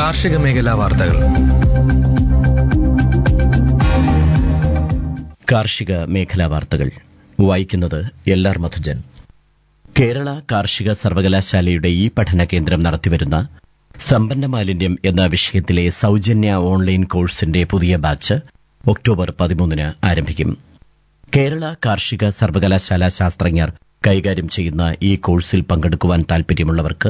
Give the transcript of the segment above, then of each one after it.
കാർഷിക മേഖലാ വാർത്തകൾ കാർഷിക മേഖലാ വാർത്തകൾ വായിക്കുന്നത് എൽ ആർ മധുജൻ കേരള കാർഷിക സർവകലാശാലയുടെ ഈ പഠന കേന്ദ്രം നടത്തിവരുന്ന സമ്പന്ന മാലിന്യം എന്ന വിഷയത്തിലെ സൌജന്യ ഓൺലൈൻ കോഴ്സിന്റെ പുതിയ ബാച്ച് ഒക്ടോബർ പതിമൂന്നിന് ആരംഭിക്കും കേരള കാർഷിക സർവകലാശാല ശാസ്ത്രജ്ഞർ കൈകാര്യം ചെയ്യുന്ന ഈ കോഴ്സിൽ പങ്കെടുക്കുവാൻ താൽപര്യമുള്ളവർക്ക്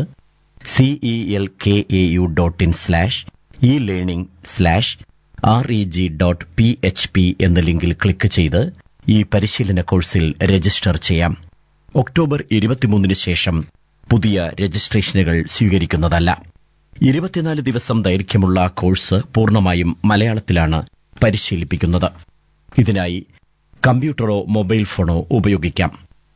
C E L K A U dot in slash E learning slash R E G dot P H P എന്ന ലിങ്കിൽ ക്ലിക്ക് ചെയ്ത് ഈ പരിശീലന കോഴ്സിൽ രജിസ്റ്റർ ചെയ്യാം ഒക്ടോബർ ഇരുപത്തിമൂന്നിന് ശേഷം പുതിയ രജിസ്ട്രേഷനുകൾ സ്വീകരിക്കുന്നതല്ല ഇരുപത്തിനാല് ദിവസം ദൈർഘ്യമുള്ള കോഴ്സ് പൂർണ്ണമായും മലയാളത്തിലാണ് പരിശീലിപ്പിക്കുന്നത് ഇതിനായി കമ്പ്യൂട്ടറോ മൊബൈൽ ഫോണോ ഉപയോഗിക്കാം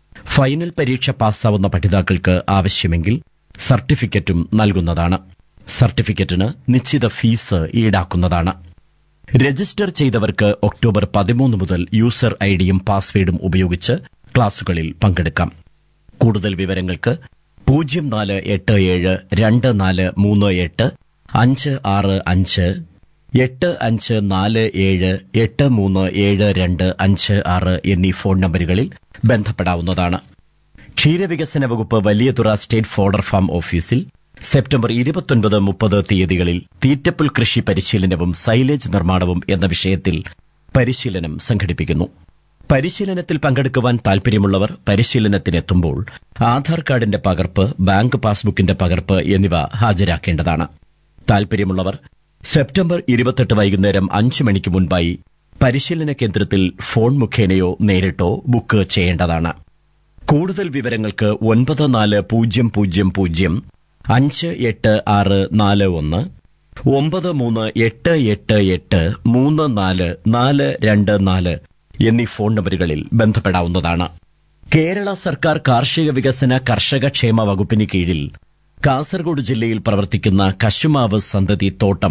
ഫൈനൽ പരീക്ഷ പാസ്സാവുന്ന പഠിതാക്കൾക്ക് ആവശ്യമെങ്കിൽ സർട്ടിഫിക്കറ്റും നൽകുന്നതാണ് സർട്ടിഫിക്കറ്റിന് നിശ്ചിത ഫീസ് ഈടാക്കുന്നതാണ് രജിസ്റ്റർ ചെയ്തവർക്ക് ഒക്ടോബർ പതിമൂന്ന് മുതൽ യൂസർ ഐഡിയും പാസ്വേഡും ഉപയോഗിച്ച് ക്ലാസുകളിൽ പങ്കെടുക്കാം കൂടുതൽ വിവരങ്ങൾക്ക് പൂജ്യം നാല് എട്ട് ഏഴ് രണ്ട് നാല് മൂന്ന് എട്ട് അഞ്ച് ആറ് അഞ്ച് എട്ട് അഞ്ച് നാല് ഏഴ് എട്ട് മൂന്ന് ഏഴ് രണ്ട് അഞ്ച് ആറ് എന്നീ ഫോൺ നമ്പറുകളിൽ ബന്ധപ്പെടാവുന്നതാണ് ക്ഷീരവികസന വകുപ്പ് വലിയതുറ സ്റ്റേറ്റ് ഫോഡർ ഫാം ഓഫീസിൽ സെപ്റ്റംബർ ഇരുപത്തൊൻപത് മുപ്പത് തീയതികളിൽ തീറ്റപ്പുൽ കൃഷി പരിശീലനവും സൈലേജ് നിർമ്മാണവും എന്ന വിഷയത്തിൽ പരിശീലനം സംഘടിപ്പിക്കുന്നു പരിശീലനത്തിൽ പങ്കെടുക്കുവാൻ താൽപര്യമുള്ളവർ പരിശീലനത്തിനെത്തുമ്പോൾ ആധാർ കാർഡിന്റെ പകർപ്പ് ബാങ്ക് പാസ്ബുക്കിന്റെ പകർപ്പ് എന്നിവ ഹാജരാക്കേണ്ടതാണ് താൽപര്യമുള്ളവർ സെപ്റ്റംബർ ഇരുപത്തെട്ട് വൈകുന്നേരം അഞ്ച് മണിക്ക് മുൻപായി പരിശീലന കേന്ദ്രത്തിൽ ഫോൺ മുഖേനയോ നേരിട്ടോ ബുക്ക് ചെയ്യേണ്ടതാണ് കൂടുതൽ വിവരങ്ങൾക്ക് ഒൻപത് നാല് പൂജ്യം പൂജ്യം പൂജ്യം അഞ്ച് എട്ട് ആറ് നാല് ഒന്ന് ഒമ്പത് മൂന്ന് എട്ട് എട്ട് എട്ട് മൂന്ന് നാല് നാല് രണ്ട് നാല് എന്നീ ഫോൺ നമ്പറുകളിൽ ബന്ധപ്പെടാവുന്നതാണ് കേരള സർക്കാർ കാർഷിക വികസന കർഷക ക്ഷേമ വകുപ്പിന് കീഴിൽ കാസർഗോഡ് ജില്ലയിൽ പ്രവർത്തിക്കുന്ന കശുമാവ് സന്തതി തോട്ടം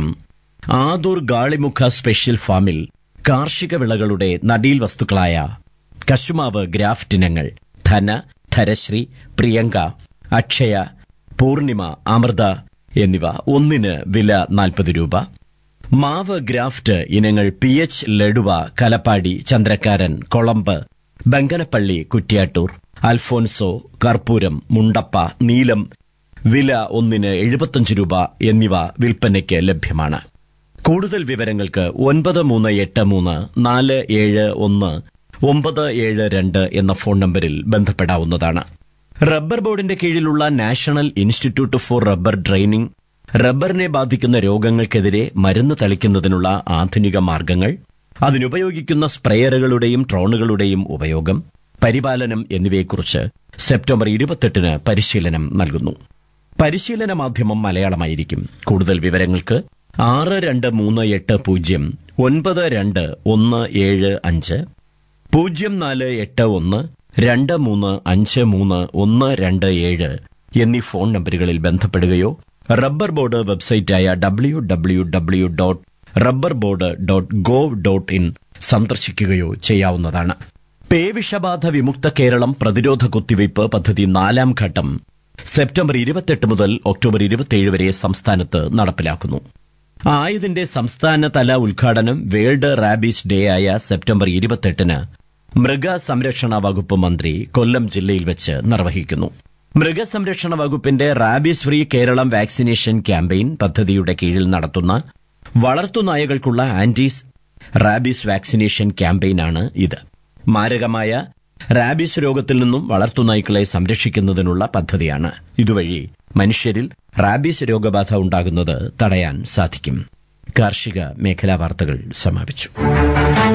ആദൂർ ഗാളിമുഖ സ്പെഷ്യൽ ഫാമിൽ കാർഷിക വിളകളുടെ നടീൽ വസ്തുക്കളായ കശുമാവ് ഗ്രാഫ്റ്റ് ഇനങ്ങൾ ധന ധരശ്രീ പ്രിയങ്ക അക്ഷയ പൂർണിമ അമൃത എന്നിവ ഒന്നിന് വില നാൽപ്പത് രൂപ മാവ് ഗ്രാഫ്റ്റ് ഇനങ്ങൾ പി എച്ച് ലഡുവ കലപ്പാടി ചന്ദ്രക്കാരൻ കൊളമ്പ് ബങ്കനപ്പള്ളി കുറ്റ്യാട്ടൂർ അൽഫോൻസോ കർപ്പൂരം മുണ്ടപ്പ നീലം വില ഒന്നിന് എഴുപത്തഞ്ച് രൂപ എന്നിവ വിൽപ്പനയ്ക്ക് ലഭ്യമാണ് കൂടുതൽ വിവരങ്ങൾക്ക് ഒൻപത് മൂന്ന് എട്ട് മൂന്ന് നാല് ഏഴ് ഒന്ന് ഒമ്പത് ഏഴ് രണ്ട് എന്ന ഫോൺ നമ്പറിൽ ബന്ധപ്പെടാവുന്നതാണ് റബ്ബർ ബോർഡിന്റെ കീഴിലുള്ള national institute for rubber training റബ്ബറിനെ ബാധിക്കുന്ന രോഗങ്ങൾക്കെതിരെ മരുന്ന് തളിക്കുന്നതിനുള്ള ആധുനിക മാർഗങ്ങൾ അതിനുപയോഗിക്കുന്ന സ്പ്രേയറുകളുടെയും ഡ്രോണുകളുടെയും ഉപയോഗം പരിപാലനം എന്നിവയെക്കുറിച്ച് സെപ്റ്റംബർ ഇരുപത്തെട്ടിന് പരിശീലനം നൽകുന്നു പരിശീലന മാധ്യമം മലയാളമായിരിക്കും കൂടുതൽ വിവരങ്ങൾക്ക് ആറ് രണ്ട് മൂന്ന് എട്ട് പൂജ്യം ഒൻപത് രണ്ട് ഒന്ന് ഏഴ് അഞ്ച് പൂജ്യം നാല് എട്ട് ഒന്ന് രണ്ട് മൂന്ന് അഞ്ച് മൂന്ന് ഒന്ന് രണ്ട് ഏഴ് എന്നീ ഫോൺ നമ്പറുകളിൽ ബന്ധപ്പെടുകയോ റബ്ബർ ബോർഡ് വെബ്സൈറ്റായ W W W dot rubber board dot gov dot in സന്ദർശിക്കുകയോ ചെയ്യാവുന്നതാണ് പേവിഷബാധ വിമുക്ത കേരളം പ്രതിരോധ കുത്തിവയ്പ് പദ്ധതി നാലാം ഘട്ടം സെപ്റ്റംബർ ഇരുപത്തെട്ട് മുതൽ ഒക്ടോബർ ഇരുപത്തിയേഴ് വരെ സംസ്ഥാനത്ത് നടപ്പിലാക്കുന്നു ആയതിന്റെ സംസ്ഥാനതല ഉദ്ഘാടനം വേൾഡ് റാബീസ് ഡേ ആയ സെപ്റ്റംബർ ഇരുപത്തെട്ടിന് മൃഗസംരക്ഷണ വകുപ്പ് മന്ത്രി കൊല്ലം ജില്ലയിൽ വെച്ച് നിർവഹിക്കുന്നു മൃഗസംരക്ഷണ വകുപ്പിന്റെ rabies free Keralam vaccination campaign പദ്ധതിയുടെ കീഴിൽ നടത്തുന്ന വളർത്തുനായകൾക്കുള്ള ആന്റീസ് റാബീസ് വാക്സിനേഷൻ ക്യാമ്പയിനാണ് ഇത് മാരകമായ റാബീസ് രോഗത്തിൽ നിന്നും വളർത്തുനായ്ക്കളെ സംരക്ഷിക്കുന്നതിനുള്ള പദ്ധതിയാണ് ഇതുവഴി മനുഷ്യരിൽ റാബീസ് രോഗബാധ ഉണ്ടാകുന്നത് തടയാൻ സാധിക്കും കാർഷിക മേഖലാ വാർത്തകൾ സമാപിച്ചു